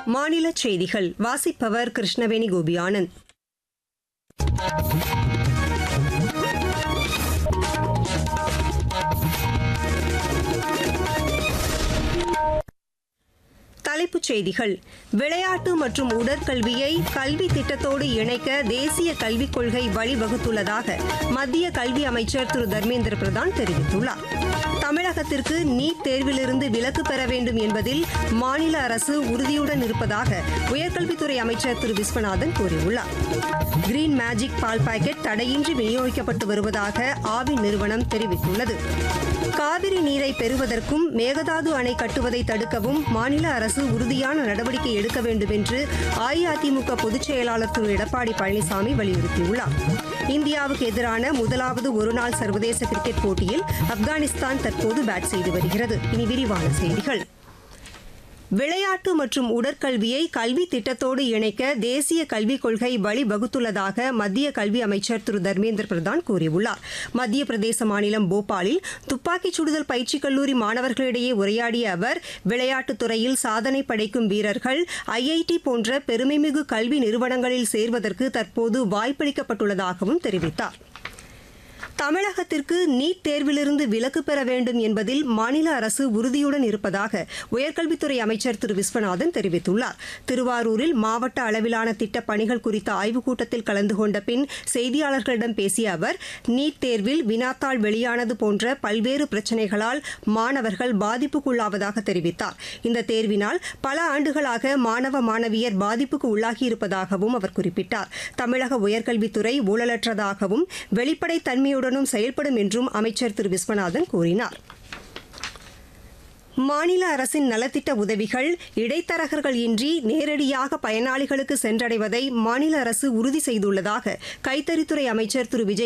மாநில செய்திகள் வாசிப்பவர் கிருஷ்ணவேணி கோபியானந்த் தலைப்புச் செய்திகள் விளையாட்டு மற்றும் உடற்கல்வியை கல்வி திட்டத்தோடு இணைக்க தேசிய கல்விக் கொள்கை வழிவகுத்துள்ளதாக மத்திய கல்வி அமைச்சர் திரு தர்மேந்திர பிரதான் தெரிவித்துள்ளார் தமிழகத்திற்கு நீட் தேர்விலிருந்து விலக்கு பெற வேண்டும் என்பதில் மாநில அரசு உறுதியுடன் இருப்பதாக உயர்கல்வித்துறை அமைச்சர் திரு விஸ்வநாதன் கூறியுள்ளார் கிரீன் மேஜிக் பால் பாக்கெட் தடையின்றி விநியோகிக்கப்பட்டு வருவதாக ஆவி நிறுவனம் தெரிவித்துள்ளது காவிரி நீரை பெறுவதற்கும் மேகதாது அணை கட்டுவதை தடுக்கவும் மாநில அரசு உறுதியான நடவடிக்கை எடுக்க வேண்டும் என்று அஇஅதிமுக பொதுச் செயலாளர் திரு எடப்பாடி பழனிசாமி வலியுறுத்தியுள்ளார் இந்தியாவுக்கு எதிரான முதலாவது ஒருநாள் சர்வதேச கிரிக்கெட் போட்டியில் ஆப்கானிஸ்தான் தற்போது பேட் செய்து வருகிறது இனி விரிவான செய்திகள் விளையாட்டு மற்றும் உடற்கல்வியை கல்வி திட்டத்தோடு இணைக்க தேசிய கல்விக் கொள்கை வழிவகுத்துள்ளதாக மத்திய கல்வி அமைச்சர் திரு தர்மேந்திர பிரதான் கூறியுள்ளார் மத்திய பிரதேச மாநிலம் போபாலில் துப்பாக்கிச் சுடுதல் பயிற்சிக் கல்லூரி மாணவர்களிடையே உரையாடிய அவர் விளையாட்டுத் துறையில் சாதனை படைக்கும் வீரர்கள் ஐஐடி போன்ற பெருமைமிகு கல்வி நிறுவனங்களில் சேர்வதற்கு தற்போது வாய்ப்பளிக்கப்பட்டுள்ளதாகவும் தெரிவித்தார் தமிழகத்திற்கு நீட் தேர்விலிருந்து விலக்கு பெற வேண்டும் என்பதில் மாநில அரசு உறுதியுடன் இருப்பதாக உயர்கல்வித்துறை அமைச்சர் திரு விஸ்வநாதன் தெரிவித்துள்ளார் திருவாரூரில் மாவட்ட அளவிலான திட்டப் பணிகள் குறித்த ஆய்வுக் கூட்டத்தில் கலந்து கொண்ட பின் செய்தியாளர்களிடம் பேசிய அவர் நீட் தேர்வில் வினாத்தாள் வெளியானது போன்ற பல்வேறு பிரச்சினைகளால் மாணவர்கள் பாதிப்புக்குள்ளாவதாக தெரிவித்தார் இந்த தேர்வினால் பல ஆண்டுகளாக மாணவ மாணவியர் பாதிப்புக்கு உள்ளாகியிருப்பதாகவும் அவர் குறிப்பிட்டார் தமிழக உயர்கல்வித்துறை ஊழலற்றதாகவும் வெளிப்படைத் தன்மையுடன் உடனும் செயல்படும் என்றும் அமைச்சர் திரு விஸ்வநாதன் கூறினார் மாநில அரசின் நலத்திட்ட உதவிகள் இடைத்தரகர்கள் இன்றி நேரடியாக பயனாளிகளுக்கு சென்றடைவதை மாநில அரசு உறுதி செய்துள்ளதாக கைத்தறித்துறை அமைச்சர் திரு விஜய்